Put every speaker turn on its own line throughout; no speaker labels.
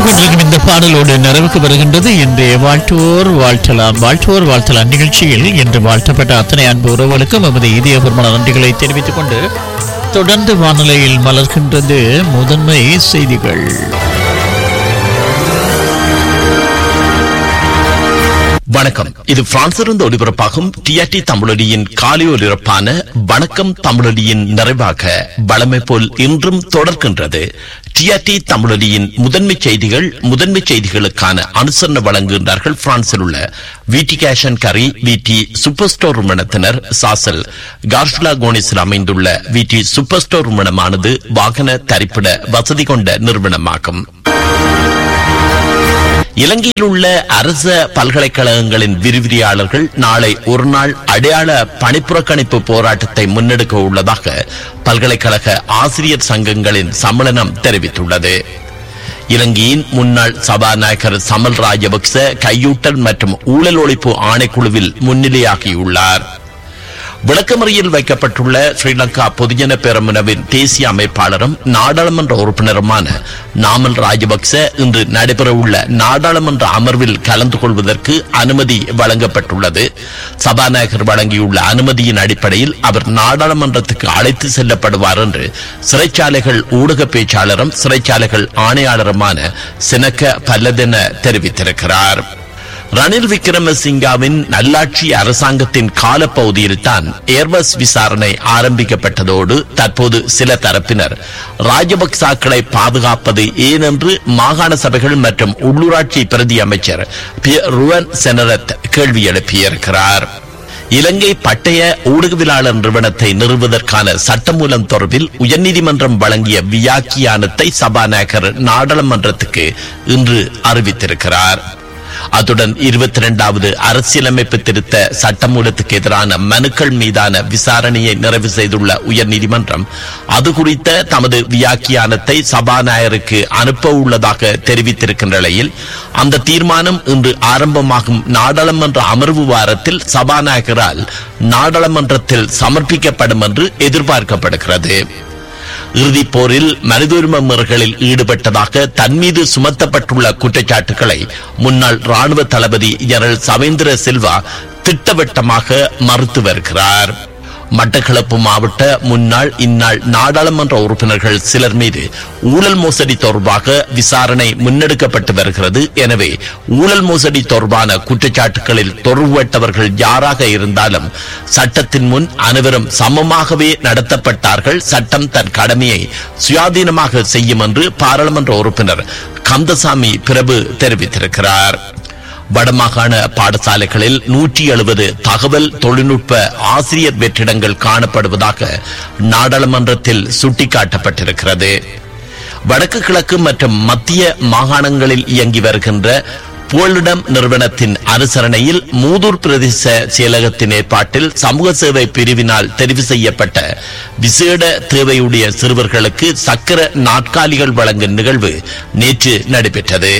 கொண்டிருக்கும் இந்த பாடலோடு நிறைவுக்கு வருகின்றது இன்றைய வாழ்த்துவோர் வாழ்த்தலாம் வாழ்த்துவோர் வாழ்த்தலாம் நிகழ்ச்சியில் இன்று வாழ்த்தப்பட்ட அத்தனை அன்பு உறவுகளுக்கும் எமது இதயபூர்வமான நன்றிகளை தெரிவித்துக் கொண்டு தொடர்ந்து வானிலையில் மலர்கின்றது முதன்மை செய்திகள்
வணக்கம் இது பிரான்சிலிருந்து ஒளிபரப்பாகும் டிஆர்டி தமிழொலியின் காலை ஒலிபரப்பான வணக்கம் தமிழொலியின் நிறைவாக வளமை போல் இன்றும் தொடர்கின்றது டிஆர்டி தமிழொலியின் முதன்மை செய்திகள் முதன்மை செய்திகளுக்கான அனுசரணை வழங்குகின்றார்கள் பிரான்சில் உள்ள விடி கேஷன் கரி விடி சூப்பர் ஸ்டோர் நிறுவனத்தினர் சாசல் கார்ஷுலா கோனிஸில் அமைந்துள்ள விடி சூப்பர் ஸ்டோர் நிறுவனமானது வாகன தரிப்பிட வசதி கொண்ட நிறுவனமாகும் இலங்கையில் உள்ள அரச பல்கலைக்கழகங்களின் விரிவிரியாளர்கள் நாளை ஒரு நாள் அடையாள பணிப்புறக்கணிப்பு போராட்டத்தை முன்னெடுக்க உள்ளதாக பல்கலைக்கழக ஆசிரியர் சங்கங்களின் சம்மேளனம் தெரிவித்துள்ளது இலங்கையின் முன்னாள் சபாநாயகர் சமல் ராஜபக்ச கையூட்டல் மற்றும் ஊழல் ஒழிப்பு ஆணைக்குழுவில் முன்னிலையாகியுள்ளார் விளக்கமறியில் வைக்கப்பட்டுள்ள ஸ்ரீலங்கா பொதுஜன பெரமுனவின் தேசிய அமைப்பாளரும் நாடாளுமன்ற உறுப்பினருமான நாமல் ராஜபக்ச இன்று நடைபெறவுள்ள நாடாளுமன்ற அமர்வில் கலந்து கொள்வதற்கு அனுமதி வழங்கப்பட்டுள்ளது சபாநாயகர் வழங்கியுள்ள அனுமதியின் அடிப்படையில் அவர் நாடாளுமன்றத்துக்கு அழைத்து செல்லப்படுவார் என்று சிறைச்சாலைகள் ஊடக பேச்சாளரும் சிறைச்சாலைகள் ஆணையாளருமான சினக்க பல்லதென தெரிவித்திருக்கிறார் ரணில் விக்ரமசிங்காவின் நல்லாட்சி அரசாங்கத்தின் காலப்பகுதியில் தான் ஏர்பஸ் விசாரணை ஆரம்பிக்கப்பட்டதோடு தற்போது சில தரப்பினர் ராஜபக்சாக்களை பாதுகாப்பது ஏனென்று மாகாண சபைகள் மற்றும் உள்ளூராட்சி பிரதி அமைச்சர் பி ருவன் செனரத் கேள்வி எழுப்பியிருக்கிறார் இலங்கை பட்டய ஊடகவியலாளர் நிறுவனத்தை நிறுவுவதற்கான சட்டமூலம் தொடர்பில் உயர்நீதிமன்றம் வழங்கிய வியாக்கியானத்தை சபாநாயகர் நாடாளுமன்றத்துக்கு இன்று அறிவித்திருக்கிறார் அத்துடன் இருபத்தி இரண்டாவது அரசியலமைப்பு திருத்த சட்டமூலத்துக்கு எதிரான மனுக்கள் மீதான விசாரணையை நிறைவு செய்துள்ள உயர்நீதிமன்றம் அது குறித்த தமது வியாக்கியானத்தை சபாநாயகருக்கு அனுப்ப உள்ளதாக தெரிவித்திருக்கின்ற நிலையில் அந்த தீர்மானம் இன்று ஆரம்பமாகும் நாடாளுமன்ற அமர்வு வாரத்தில் சபாநாயகரால் நாடாளுமன்றத்தில் சமர்ப்பிக்கப்படும் என்று எதிர்பார்க்கப்படுகிறது இறுதிப் போரில் மனித உரிமை மீறல்களில் ஈடுபட்டதாக தன் மீது சுமத்தப்பட்டுள்ள குற்றச்சாட்டுகளை முன்னாள் ராணுவ தளபதி ஜெனரல் சவேந்திர சில்வா திட்டவட்டமாக மறுத்து வருகிறார் மட்டக்களப்பு மாவட்ட முன்னாள் இந்நாள் நாடாளுமன்ற உறுப்பினர்கள் சிலர் மீது ஊழல் மோசடி தொடர்பாக விசாரணை முன்னெடுக்கப்பட்டு வருகிறது எனவே ஊழல் மோசடி தொடர்பான குற்றச்சாட்டுகளில் தொடர்புபட்டவர்கள் யாராக இருந்தாலும் சட்டத்தின் முன் அனைவரும் சமமாகவே நடத்தப்பட்டார்கள் சட்டம் தன் கடமையை சுயாதீனமாக செய்யும் என்று பாராளுமன்ற உறுப்பினர் கந்தசாமி பிரபு தெரிவித்திருக்கிறார் வடமாகாண பாடசாலைகளில் நூற்றி எழுபது தகவல் தொழில்நுட்ப ஆசிரியர் வெற்றிடங்கள் காணப்படுவதாக நாடாளுமன்றத்தில் சுட்டிக்காட்டப்பட்டிருக்கிறது வடக்கு கிழக்கு மற்றும் மத்திய மாகாணங்களில் இயங்கி வருகின்ற புகலிடம் நிறுவனத்தின் அனுசரணையில் மூதூர் பிரதேச செயலகத்தின் ஏற்பாட்டில் சமூக சேவை பிரிவினால் தெரிவு செய்யப்பட்ட விசேட தேவையுடைய சிறுவர்களுக்கு சக்கர நாட்காலிகள் வழங்கும் நிகழ்வு நேற்று நடைபெற்றது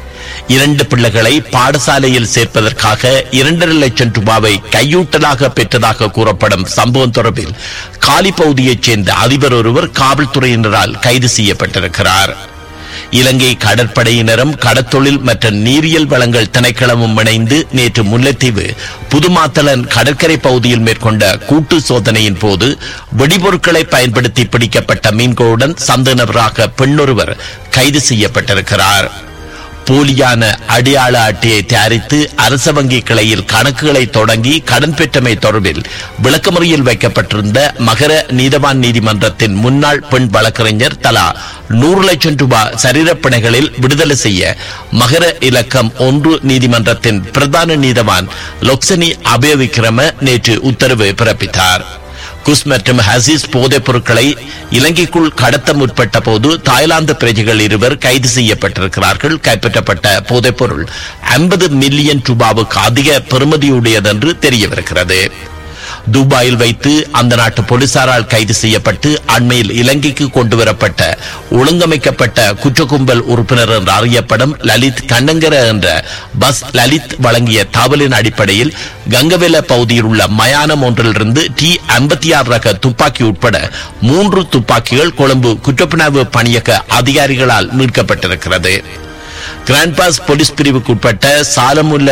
இரண்டு பிள்ளைகளை பாடசாலையில் சேர்ப்பதற்காக இரண்டரை லட்சம் ரூபாவை கையூட்டலாக பெற்றதாக கூறப்படும் சம்பவம் தொடர்பில் காலி பகுதியைச் சேர்ந்த அதிபர் ஒருவர் காவல்துறையினரால் கைது செய்யப்பட்டிருக்கிறார் இலங்கை கடற்படையினரும் கடத்தொழில் மற்றும் நீரியல் வளங்கள் திணைக்களமும் இணைந்து நேற்று முல்லைத்தீவு புதுமாத்தலன் கடற்கரை பகுதியில் மேற்கொண்ட கூட்டு சோதனையின் போது வெடிபொருட்களை பயன்படுத்தி பிடிக்கப்பட்ட மீன்களுடன் சந்தனவராக பெண்ணொருவர் கைது செய்யப்பட்டிருக்கிறார் போலியான அடையாள அட்டையை தயாரித்து அரச வங்கி கிளையில் கணக்குகளை தொடங்கி கடன் பெற்றமை தொடர்பில் விளக்கமறியில் வைக்கப்பட்டிருந்த மகர நீதவான் நீதிமன்றத்தின் முன்னாள் பெண் வழக்கறிஞர் தலா நூறு லட்சம் ரூபாய் சரீரப்பிணைகளில் விடுதலை செய்ய மகர இலக்கம் ஒன்று நீதிமன்றத்தின் பிரதான நீதவான் லொக்சனி அபயவிக்ரம நேற்று உத்தரவு பிறப்பித்தார் குஸ் மற்றும் ஹசீஸ் போதைப் பொருட்களை இலங்கைக்குள் கடத்த முற்பட்ட போது தாய்லாந்து பிரஜைகள் இருவர் கைது செய்யப்பட்டிருக்கிறார்கள் கைப்பற்றப்பட்ட போதைப் பொருள் ஐம்பது மில்லியன் ரூபாவுக்கு அதிக பெறுமதியுடையதென்று தெரியவிருக்கிறது துபாயில் வைத்து அந்த நாட்டு போலீசாரால் கைது செய்யப்பட்டு அண்மையில் இலங்கைக்கு கொண்டு வரப்பட்ட ஒழுங்கமைக்கப்பட்ட குற்ற கும்பல் உறுப்பினர் என்று அறியப்படும் லலித் கண்ணங்கர என்ற பஸ் லலித் வழங்கிய தகவலின் அடிப்படையில் கங்கவெல பகுதியில் உள்ள மயானம் ஒன்றிலிருந்து டி ஐம்பத்தி ஆறு ரக துப்பாக்கி உட்பட மூன்று துப்பாக்கிகள் கொழும்பு குற்றப்புணர்வு பணியக அதிகாரிகளால் மீட்கப்பட்டிருக்கிறது கிராண்ட் பாஸ் போலீஸ் பிரிவுக்குட்பட்ட சாலமுல்ல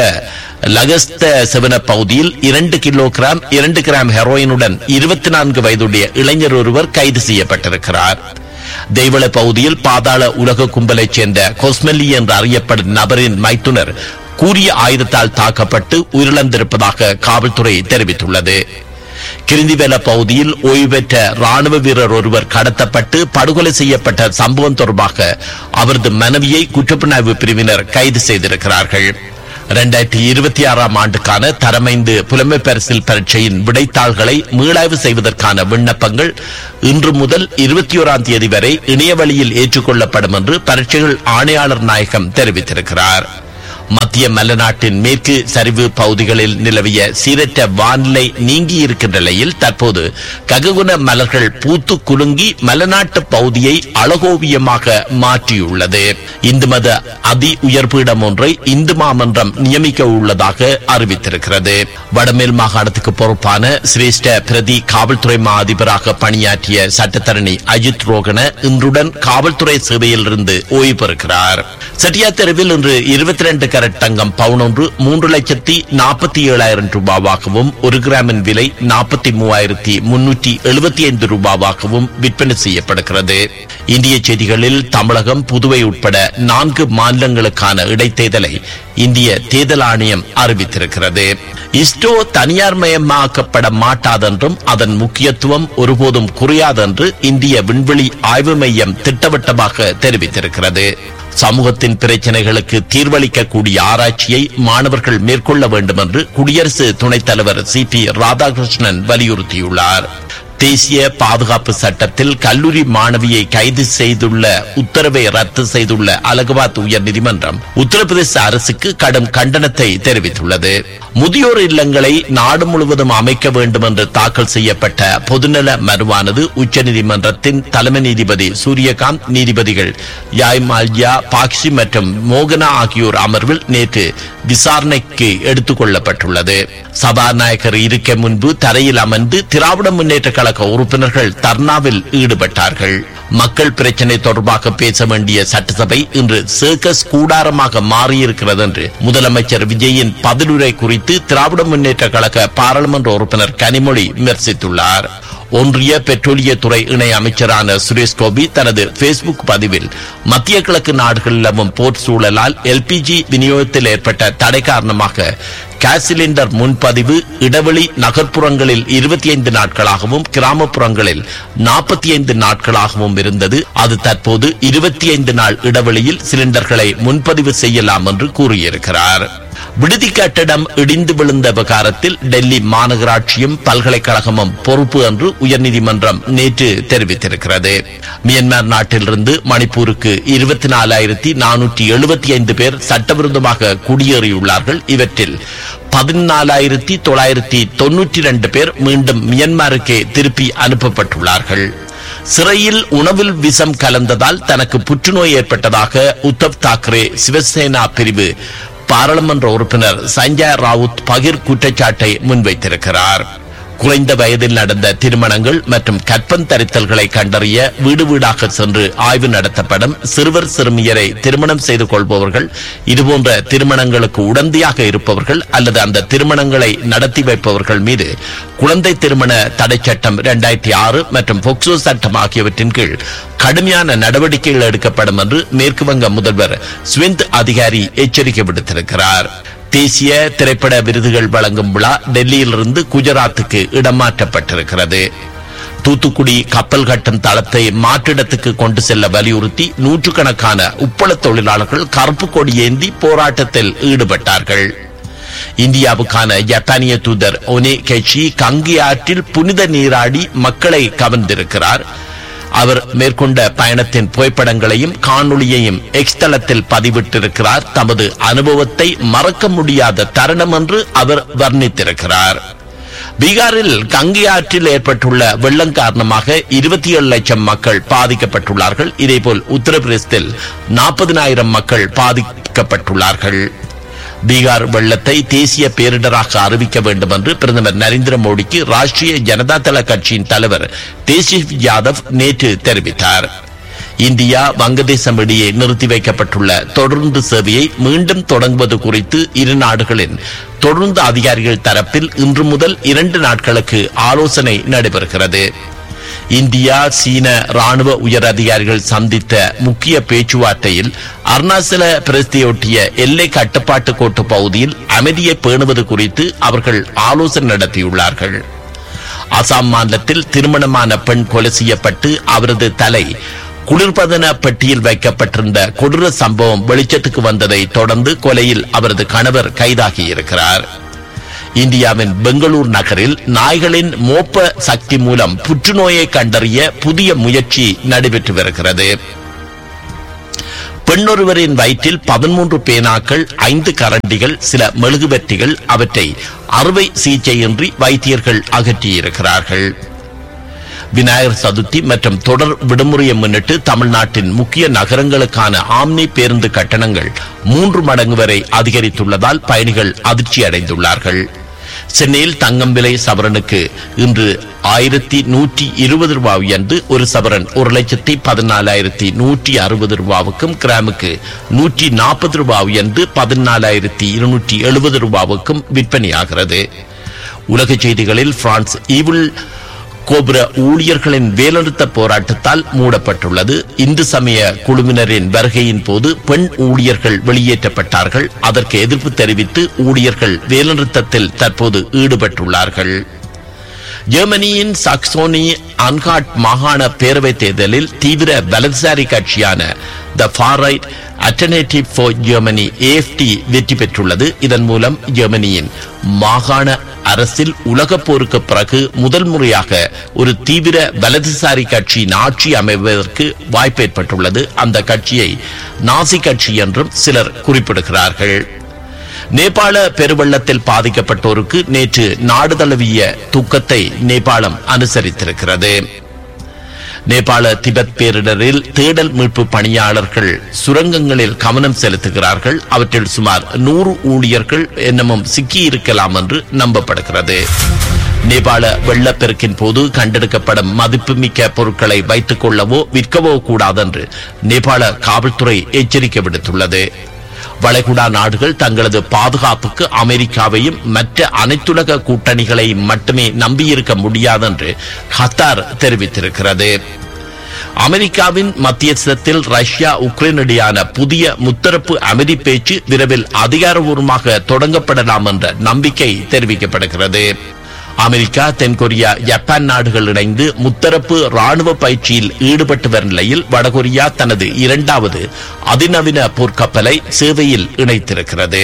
லகஸ்த செவன பகுதியில் இரண்டு கிலோகிராம் இரண்டு கிராம் ஹெரோயினுடன் இருபத்தி நான்கு வயதுடைய இளைஞர் ஒருவர் கைது செய்யப்பட்டிருக்கிறார் தெய்வள பகுதியில் பாதாள உலக கும்பலைச் சேர்ந்த கொஸ்மெல்லி என்று அறியப்படும் நபரின் மைத்துனர் கூறிய ஆயுதத்தால் தாக்கப்பட்டு உயிரிழந்திருப்பதாக காவல்துறை தெரிவித்துள்ளது கிரிந்திவேல பகுதியில் ஓய்வு பெற்ற ராணுவ வீரர் ஒருவர் கடத்தப்பட்டு படுகொலை செய்யப்பட்ட சம்பவம் தொடர்பாக அவரது மனைவியை குற்றப்புலனாய்வு பிரிவினர் கைது செய்திருக்கிறார்கள் இரண்டாயிரத்தி இருபத்தி ஆறாம் ஆண்டுக்கான தரமைந்து புலமை பரிசில் பரீட்சையின் விடைத்தாள்களை மீளாய்வு செய்வதற்கான விண்ணப்பங்கள் இன்று முதல் இருபத்தி ஓராம் தேதி வரை இணைய வழியில் ஏற்றுக்கொள்ளப்படும் என்று பரீட்சைகள் ஆணையாளர் நாயகம் தெரிவித்திருக்கிறார் மத்திய மலைநாட்டின் மேற்கு சரிவு பகுதிகளில் நிலவிய சீரற்ற வானிலை நீங்கி இருக்கின்ற நிலையில் தற்போது கககுண மலர்கள் பூத்து குலுங்கி மலைநாட்டு பகுதியை அழகோவியமாக மாற்றியுள்ளது இந்து மத அதி உயர்பீடம் ஒன்றை இந்து மாமன்றம் நியமிக்க உள்ளதாக அறிவித்திருக்கிறது வடமேல் மாகாணத்துக்கு பொறுப்பான சிரேஷ்ட பிரதி காவல்துறை மா அதிபராக பணியாற்றிய சட்டத்தரணி அஜித் ரோகன இன்றுடன் காவல்துறை சேவையில் இருந்து ஓய்வு பெறுகிறார் செட்டியா தெருவில் இன்று இருபத்தி ரெண்டு கரட் தங்கம் பவுன் ஒன்று மூன்று லட்சத்தி நாற்பத்தி ஏழாயிரம் ரூபாவாகவும் ஒரு கிராமின் விலை நாற்பத்தி மூவாயிரத்தி முன்னூற்றி எழுபத்தி ஐந்து ரூபாவாகவும் விற்பனை செய்யப்படுகிறது இந்திய செய்திகளில் தமிழகம் புதுவை உட்பட நான்கு மாநிலங்களுக்கான இடைத்தேர்தலை இந்திய தேர்தல் ஆணையம் அறிவித்திருக்கிறது இஸ்ரோ தனியார் மயமாக்கப்பட மாட்டாதென்றும் அதன் முக்கியத்துவம் ஒருபோதும் குறையாதென்று இந்திய விண்வெளி ஆய்வு மையம் திட்டவட்டமாக தெரிவித்திருக்கிறது சமூகத்தின் பிரச்சனைகளுக்கு தீர்வளிக்கக்கூடிய ஆராய்ச்சியை மாணவர்கள் மேற்கொள்ள வேண்டும் என்று குடியரசு துணைத் தலைவர் சி பி ராதாகிருஷ்ணன் வலியுறுத்தியுள்ளார் தேசிய பாதுகாப்பு சட்டத்தில் கல்லூரி மாணவியை கைது செய்துள்ள உத்தரவை ரத்து செய்துள்ள அலகாபாத் உயர்நீதிமன்றம் உத்தரப்பிரதேச அரசுக்கு கடும் கண்டனத்தை தெரிவித்துள்ளது முதியோர் இல்லங்களை நாடு முழுவதும் அமைக்க வேண்டும் என்று தாக்கல் செய்யப்பட்ட பொதுநல மனுவானது உச்சநீதிமன்றத்தின் தலைமை நீதிபதி சூரியகாந்த் நீதிபதிகள் யாய் மால்யா பாக்சி மற்றும் மோகனா ஆகியோர் அமர்வில் நேற்று விசாரணைக்கு எடுத்துக் கொள்ளப்பட்டுள்ளது சபாநாயகர் இருக்க முன்பு தரையில் அமர்ந்து திராவிட முன்னேற்ற கழக உறுப்பினர்கள் தர்ணாவில் ஈடுபட்டார்கள் மக்கள் பிரச்சினை தொடர்பாக பேச வேண்டிய சட்டசபை இன்று சர்க்கஸ் கூடாரமாக மாறியிருக்கிறது என்று முதலமைச்சர் விஜயின் பதிலுரை குறித்து திராவிட முன்னேற்ற கழக பாராளுமன்ற உறுப்பினர் கனிமொழி விமர்சித்துள்ளார் ஒன்றிய பெட்ரோலியத்துறை இணை அமைச்சரான சுரேஷ் கோபி தனது பேஸ்புக் பதிவில் மத்திய கிழக்கு நாடுகளில் நிலவும் போர் சூழலால் எல்பிஜி விநியோகத்தில் ஏற்பட்ட தடை காரணமாக கேஸ் சிலிண்டர் முன்பதிவு இடைவெளி நகர்ப்புறங்களில் இருபத்தி ஐந்து நாட்களாகவும் கிராமப்புறங்களில் நாற்பத்தி ஐந்து நாட்களாகவும் இருந்தது அது தற்போது இருபத்தி ஐந்து நாள் இடைவெளியில் சிலிண்டர்களை முன்பதிவு செய்யலாம் என்று கூறியிருக்கிறார் விடுதி கட்டடம் இடிந்து விழுந்த விவகாரத்தில் டெல்லி மாநகராட்சியும் பல்கலைக்கழகமும் பொறுப்பு என்று உயர்நீதிமன்றம் நேற்று தெரிவித்திருக்கிறது மியான்மர் நாட்டிலிருந்து மணிப்பூருக்கு இருபத்தி நாலாயிரத்தி நானூற்றி எழுபத்தி ஐந்து பேர் சட்டவிரோதமாக குடியேறியுள்ளார்கள் இவற்றில் பதினாலாயிரத்தி தொள்ளாயிரத்தி தொன்னூற்றி ரெண்டு பேர் மீண்டும் மியான்மருக்கே திருப்பி அனுப்பப்பட்டுள்ளார்கள் சிறையில் உணவில் விஷம் கலந்ததால் தனக்கு புற்றுநோய் ஏற்பட்டதாக உத்தவ் தாக்கரே சிவசேனா பிரிவு பாராளுமன்ற உறுப்பினர் சஞ்சய் ராவுத் பகிர் குற்றச்சாட்டை முன்வைத்திருக்கிறார் குறைந்த வயதில் நடந்த திருமணங்கள் மற்றும் கற்பந்தரித்தல்களை கண்டறிய வீடு வீடாக சென்று ஆய்வு நடத்தப்படும் சிறுவர் சிறுமியரை திருமணம் செய்து கொள்பவர்கள் இதுபோன்ற திருமணங்களுக்கு உடந்தையாக இருப்பவர்கள் அல்லது அந்த திருமணங்களை நடத்தி வைப்பவர்கள் மீது குழந்தை திருமண தடை சட்டம் இரண்டாயிரத்தி ஆறு மற்றும் போக்சோ சட்டம் ஆகியவற்றின் கீழ் கடுமையான நடவடிக்கைகள் எடுக்கப்படும் என்று மேற்கு வங்க முதல்வர் ஸ்விந்த் அதிகாரி எச்சரிக்கை விடுத்திருக்கிறார் தேசிய திரைப்பட விருதுகள் வழங்கும் விழா டெல்லியிலிருந்து குஜராத்துக்கு இடமாற்றப்பட்டிருக்கிறது தூத்துக்குடி கப்பல் கட்டும் தளத்தை மாற்றிடத்துக்கு கொண்டு செல்ல வலியுறுத்தி நூற்றுக்கணக்கான உப்பள தொழிலாளர்கள் கருப்பு கொடி ஏந்தி போராட்டத்தில் ஈடுபட்டார்கள் இந்தியாவுக்கான ஜப்பானிய தூதர் ஒனே கெச்சி கங்கி ஆற்றில் புனித நீராடி மக்களை கவர்ந்திருக்கிறார் அவர் மேற்கொண்ட பயணத்தின் புகைப்படங்களையும் காணொளியையும் எக்ஸ் தளத்தில் பதிவிட்டிருக்கிறார் தமது அனுபவத்தை மறக்க முடியாத தருணம் என்று அவர் வர்ணித்திருக்கிறார் பீகாரில் கங்கை ஆற்றில் ஏற்பட்டுள்ள வெள்ளம் காரணமாக இருபத்தி ஏழு லட்சம் மக்கள் பாதிக்கப்பட்டுள்ளார்கள் இதேபோல் உத்தரப்பிரதேசத்தில் நாற்பதினாயிரம் மக்கள் பாதிக்கப்பட்டுள்ளார்கள் பீகார் வெள்ளத்தை தேசிய பேரிடராக அறிவிக்க வேண்டும் என்று பிரதமர் நரேந்திர மோடிக்கு ராஷ்டிரிய ஜனதா தள கட்சியின் தலைவர் தேஜஸ்வி யாதவ் நேற்று தெரிவித்தார் இந்தியா வங்கதேசம் இடையே நிறுத்தி வைக்கப்பட்டுள்ள தொடர்ந்து சேவையை மீண்டும் தொடங்குவது குறித்து இரு நாடுகளின் தொடர்ந்து அதிகாரிகள் தரப்பில் இன்று முதல் இரண்டு நாட்களுக்கு ஆலோசனை நடைபெறுகிறது இந்தியா சீன ராணுவ உயர் அதிகாரிகள் சந்தித்த முக்கிய பேச்சுவார்த்தையில் அருணாச்சல பிரதேசத்தையொட்டிய எல்லை கட்டுப்பாட்டு கோட்டு பகுதியில் அமைதியை பேணுவது குறித்து அவர்கள் ஆலோசனை நடத்தியுள்ளார்கள் அசாம் மாநிலத்தில் திருமணமான பெண் கொலை செய்யப்பட்டு அவரது தலை குளிர்பதன பெட்டியில் வைக்கப்பட்டிருந்த கொடூர சம்பவம் வெளிச்சத்துக்கு வந்ததை தொடர்ந்து கொலையில் அவரது கணவர் கைதாகியிருக்கிறார் இந்தியாவின் பெங்களூர் நகரில் நாய்களின் மோப்ப சக்தி மூலம் புற்றுநோயை கண்டறிய புதிய முயற்சி நடைபெற்று வருகிறது பெண்ணொருவரின் வயிற்றில் பதிமூன்று பேனாக்கள் ஐந்து கரண்டிகள் சில மெழுகுவர்த்திகள் அவற்றை அறுவை சிகிச்சையின்றி வைத்தியர்கள் அகற்றியிருக்கிறார்கள் விநாயகர் சதுர்த்தி மற்றும் தொடர் விடுமுறையை முன்னிட்டு தமிழ்நாட்டின் முக்கிய நகரங்களுக்கான ஆம்னி பேருந்து கட்டணங்கள் மூன்று மடங்கு வரை அதிகரித்துள்ளதால் பயணிகள் அதிர்ச்சி அடைந்துள்ளார்கள் சென்னையில் தங்கம் விலை சவரனுக்கு இன்று ஆயிரத்தி நூற்றி இருபது ரூபாய் உயர்ந்து ஒரு சவரன் ஒரு லட்சத்தி பதினாலாயிரத்தி நூற்றி அறுபது ரூபாவுக்கும் கிராமுக்கு நூற்றி நாற்பது ரூபாய் உயர்ந்து பதினாலாயிரத்தி இருநூற்றி எழுபது ரூபாவுக்கும் விற்பனையாகிறது உலக செய்திகளில் பிரான்ஸ் ஈவில் கோபுர ஊழியர்களின் வேலைநிறுத்த போராட்டத்தால் மூடப்பட்டுள்ளது இந்து சமய குழுவினரின் வருகையின் போது பெண் ஊழியர்கள் வெளியேற்றப்பட்டார்கள் அதற்கு எதிர்ப்பு தெரிவித்து ஊழியர்கள் வேலைநிறுத்தத்தில் தற்போது ஈடுபட்டுள்ளார்கள் ஜெர்மனியின் சாக்சோனி அன்காட் மாகாண பேரவைத் தேர்தலில் தீவிர வலதுசாரி கட்சியான the far right alternative for Germany AfD வெற்றி பெற்றுள்ளது இதன் மூலம் ஜெர்மனியின் மாகாண அரசில் உலகப் போருக்கு பிறகு முதல் முறையாக ஒரு தீவிர வலதுசாரி கட்சியின் ஆட்சி அமைவதற்கு வாய்ப்பு ஏற்பட்டுள்ளது அந்த கட்சியை நாசி கட்சி என்றும் சிலர் குறிப்பிடுகிறார்கள் நேபாள பெருவெள்ளத்தில் பாதிக்கப்பட்டோருக்கு நேற்று நாடு தழுவிய துக்கத்தை நேபாளம் அனுசரித்திருக்கிறது நேபாள திபெத் பேரிடரில் தேடல் மீட்பு பணியாளர்கள் சுரங்கங்களில் கவனம் செலுத்துகிறார்கள் அவற்றில் சுமார் நூறு ஊழியர்கள் என்னமும் சிக்கியிருக்கலாம் என்று நம்பப்படுகிறது நேபாள வெள்ளப்பெருக்கின் போது கண்டெடுக்கப்படும் மதிப்புமிக்க பொருட்களை வைத்துக் கொள்ளவோ விற்கவோ கூடாதென்று நேபாள காவல்துறை எச்சரிக்கை விடுத்துள்ளது வளைகுடா நாடுகள் தங்களது பாதுகாப்புக்கு அமெரிக்காவையும் மற்ற அனைத்துலக கூட்டணிகளையும் மட்டுமே நம்பியிருக்க முடியாதென்று கத்தார் தெரிவித்திருக்கிறது அமெரிக்காவின் மத்தியஸ்தத்தில் ரஷ்யா உக்ரைன் இடையான புதிய முத்தரப்பு அமைதி பேச்சு விரைவில் அதிகாரபூர்வமாக தொடங்கப்படலாம் என்ற நம்பிக்கை தெரிவிக்கப்படுகிறது அமெரிக்கா தென்கொரியா ஜப்பான் நாடுகள் இணைந்து முத்தரப்பு ராணுவ பயிற்சியில் ஈடுபட்டு வரும் நிலையில் வடகொரியா தனது இரண்டாவது அதிநவீன போர்க்கப்பலை சேவையில் இணைத்திருக்கிறது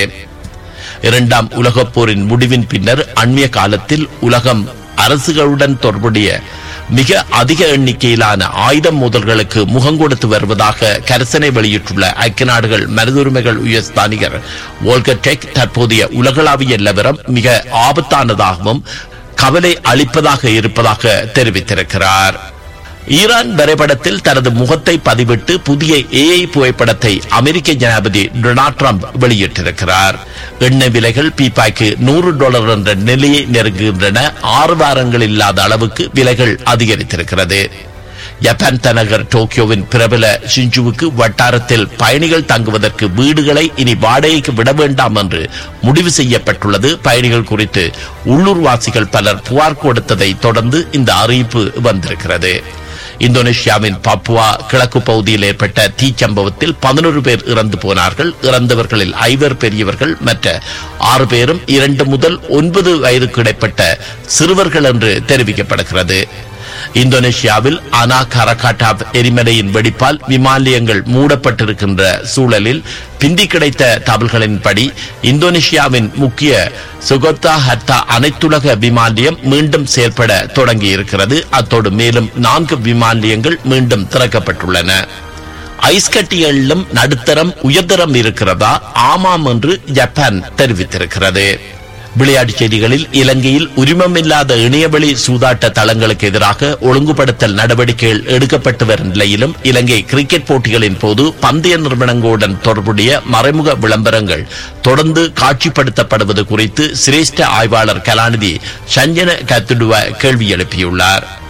இரண்டாம் உலகப் போரின் முடிவின் பின்னர் அண்மைய காலத்தில் உலகம் அரசுகளுடன் தொடர்புடைய மிக அதிக எண்ணிக்கையிலான ஆயுதம் மோதல்களுக்கு முகம் கொடுத்து வருவதாக கரசனை வெளியிட்டுள்ள ஐக்கிய நாடுகள் மனித உரிமைகள் உயர்ஸ்தானிகர் வோல்கர் டெக் தற்போதைய உலகளாவிய நிலவரம் மிக ஆபத்தானதாகவும் கவலை அளிப்பதாக இருப்பதாக தெரிவித்திருக்கிறார் ஈரான் வரைபடத்தில் தனது முகத்தை பதிவிட்டு புதிய ஏஐ புகைப்படத்தை அமெரிக்க ஜனாதிபதி டொனால்ட் ட்ரம்ப் வெளியிட்டிருக்கிறார் எண்ணெய் விலைகள் பீப்பாய்க்கு நூறு டாலர் என்ற நிலையை நெருங்குகின்றன ஆறு வாரங்கள் இல்லாத அளவுக்கு விலைகள் அதிகரித்திருக்கிறது ஜப்பான் தலைநகர் டோக்கியோவின் பிரபல ஷிஞ்சுவுக்கு வட்டாரத்தில் பயணிகள் தங்குவதற்கு வீடுகளை இனி வாடகைக்கு விட வேண்டாம் என்று முடிவு செய்யப்பட்டுள்ளது பயணிகள் குறித்து உள்ளூர்வாசிகள் பலர் புகார் கொடுத்ததை தொடர்ந்து இந்த அறிவிப்பு வந்திருக்கிறது இந்தோனேஷியாவின் பாப்புவா கிழக்கு பகுதியில் ஏற்பட்ட தீச்சம்பவத்தில் பதினொரு பேர் இறந்து போனார்கள் இறந்தவர்களில் ஐவர் பெரியவர்கள் மற்ற ஆறு பேரும் இரண்டு முதல் ஒன்பது வயதுக்கு இடைப்பட்ட சிறுவர்கள் என்று தெரிவிக்கப்படுகிறது இந்தோனேஷியாவில் அனா கரகாட்டாப் எரிமலையின் வெடிப்பால் விமானியங்கள் மூடப்பட்டிருக்கின்ற சூழலில் பிந்தி கிடைத்த தகவல்களின்படி இந்தோனேஷியாவின் முக்கிய சுகோத்தா ஹத்தா அனைத்துலக விமானியம் மீண்டும் செயற்பட தொடங்கி இருக்கிறது அத்தோடு மேலும் நான்கு விமானியங்கள் மீண்டும் திறக்கப்பட்டுள்ளன ஐஸ் கட்டிகளிலும் நடுத்தரம் உயர்தரம் இருக்கிறதா ஆமாம் என்று ஜப்பான் தெரிவித்திருக்கிறது விளையாட்டுச் செய்திகளில் இலங்கையில் உரிமமில்லாத இணையவழி சூதாட்ட தளங்களுக்கு எதிராக ஒழுங்குபடுத்தல் நடவடிக்கைகள் எடுக்கப்பட்டு வரும் நிலையிலும் இலங்கை கிரிக்கெட் போட்டிகளின் போது பந்தய நிறுவனங்களுடன் தொடர்புடைய மறைமுக விளம்பரங்கள் தொடர்ந்து காட்சிப்படுத்தப்படுவது குறித்து சிரேஷ்ட ஆய்வாளர் கலாநிதி சஞ்சன கத்துடுவ கேள்வி எழுப்பியுள்ளார்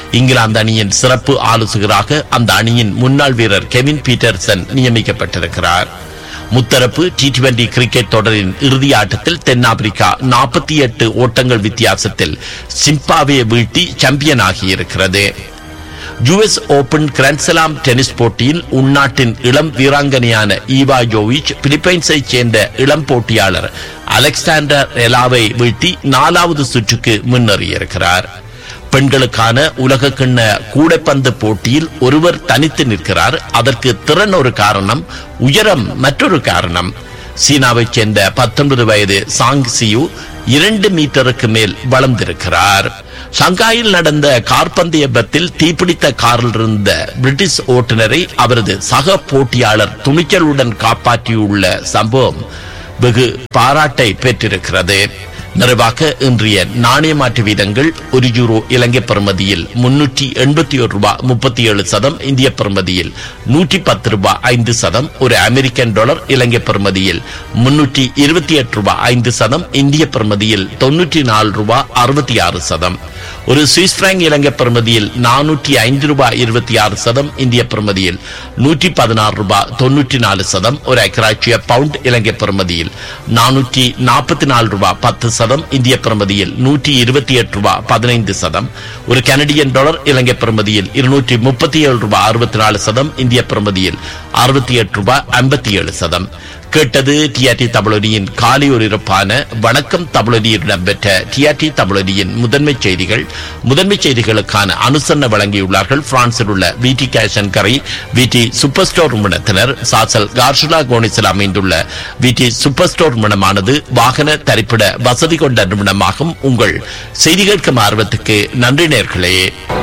இங்கிலாந்து அணியின் சிறப்பு ஆலோசகராக அந்த அணியின் முன்னாள் வீரர் கெவின் பீட்டர்சன் நியமிக்கப்பட்டிருக்கிறார் முத்தரப்பு டி டுவெண்டி கிரிக்கெட் தொடரின் இறுதி ஆட்டத்தில் தென்னாப்பிரிக்கா நாற்பத்தி எட்டு ஓட்டங்கள் வித்தியாசத்தில் சிம்பாவே வீழ்த்தி சாம்பியன் ஆகியிருக்கிறது யுஎஸ் ஓபன் கிராண்ட்ஸ்லாம் டென்னிஸ் போட்டியில் உள்நாட்டின் இளம் வீராங்கனையான ஈவா ஜோவிச் பிலிப்பைன்ஸை சேர்ந்த இளம் போட்டியாளர் அலெக்சாண்டர் எலாவை வீழ்த்தி நாலாவது சுற்றுக்கு முன்னேறியிருக்கிறார் பெண்களுக்கான உலக கிண்ண கூடைப்பந்து போட்டியில் ஒருவர் தனித்து நிற்கிறார் அதற்கு திறன் ஒரு காரணம் உயரம் மற்றொரு காரணம் சீனாவைச் சேர்ந்த பத்தொன்பது வயது சாங் சியூ இரண்டு மீட்டருக்கு மேல் வளர்ந்திருக்கிறார் ஷங்காயில் நடந்த கார் பந்தயத்தில் தீப்பிடித்த காரில் இருந்த பிரிட்டிஷ் ஓட்டுநரை அவரது சக போட்டியாளர் துணிச்சலுடன் காப்பாற்றியுள்ள சம்பவம் வெகு பாராட்டை பெற்றிருக்கிறது நிறைவாக இன்றைய நாணய மாற்று வீதங்கள் ஒரு யூரோ இலங்கை பெறுமதியில் முன்னூற்றி எண்பத்தி ஒரு ரூபாய் முப்பத்தி ஏழு சதம் இந்திய பெறுமதியில் நூற்றி பத்து ரூபாய் ஐந்து சதம் ஒரு அமெரிக்கன் டாலர் இலங்கை பெறுமதியில் முன்னூற்றி இருபத்தி எட்டு ரூபாய் ஐந்து சதம் இந்திய பெறுமதியில் தொன்னூற்றி நாலு ரூபாய் அறுபத்தி ஆறு சதம் ஒரு சுவிஸ் பிராங்க் இலங்கை பெறுமதியில் நானூற்றி ஐந்து ரூபாய் இருபத்தி ஆறு சதம் இந்திய பெறுமதியில் நூற்றி பதினாறு ரூபாய் தொன்னூற்றி நாலு சதம் ஒரு அக்கராட்சிய பவுண்ட் இலங்கை பெறுமதியில் நானூற்றி நாற்பத்தி நாலு ரூபாய் பத்து சதம் இந்திய பெறுமதியில் நூற்றி இருபத்தி எட்டு ரூபாய் பதினைந்து சதம் ஒரு கனடியன் டாலர் இலங்கை பெறுமதியில் இருநூற்றி முப்பத்தி ஏழு ரூபாய் அறுபத்தி நாலு சதம் இந்திய பெறுமதியில் அறுபத்தி எட்டு ரூபாய் ஐம்பத்தி ஏழு சதம் கேட்டது டிஆர்டி தமிழொலியின் காலை ஒலிபரப்பான வணக்கம் தமிழொலியில் இடம்பெற்ற டிஆர்டி தமிழொலியின் முதன்மை செய்திகள் முதன்மை செய்திகளுக்கான அனுசரணை வழங்கியுள்ளார்கள் பிரான்சில் உள்ள விடி கேஷன் கரை விடி சூப்பர் ஸ்டோர் நிறுவனத்தினர் சாசல் கார்ஷுலா கோனிஸில் அமைந்துள்ள விடி சூப்பர் ஸ்டோர் நிறுவனமானது வாகன தரிப்பிட வசதி கொண்ட நிறுவனமாகும் உங்கள் செய்தி கேட்கும் ஆர்வத்துக்கு நன்றி நேர்களே